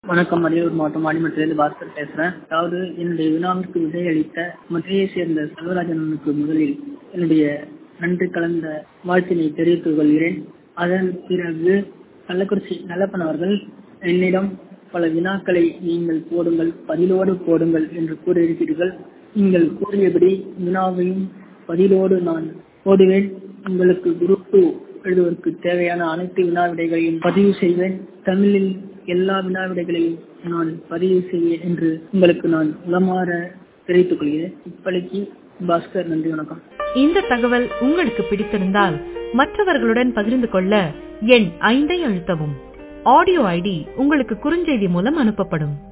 வணக்கம் அரியலூர் மாவட்டம் ஆடிமட்டத்திலிருந்து பாஸ்கர் பேசுறேன் அதாவது என்னுடைய வினாவிற்கு விடையளித்த மதுரையை சேர்ந்த செல்வராஜனுக்கு முதலில் என்னுடைய நன்றி கலந்த வாழ்த்தினை தெரிவித்துக் கொள்கிறேன் அதன் பிறகு கள்ளக்குறிச்சி நல்லப்பன் அவர்கள் என்னிடம் பல வினாக்களை நீங்கள் போடுங்கள் பதிலோடு போடுங்கள் என்று கூறியிருக்கிறீர்கள் நீங்கள் கூறியபடி வினாவையும் பதிலோடு நான் போடுவேன் உங்களுக்கு குரூப் டூ எழுதுவதற்கு தேவையான அனைத்து வினா விடைகளையும் பதிவு செய்வேன் தமிழில் எல்லா வினா விடைகளையும் நான் பதிவு செய்வேன் என்று உங்களுக்கு நான் உளமாற தெரிவித்துக் கொள்கிறேன் இப்படிக்கு பாஸ்கர் நன்றி வணக்கம் இந்த தகவல் உங்களுக்கு பிடித்திருந்தால் மற்றவர்களுடன் பகிர்ந்து கொள்ள எண் ஐந்தை அழுத்தவும் ஆடியோ ஐடி உங்களுக்கு குறுஞ்செய்தி மூலம் அனுப்பப்படும்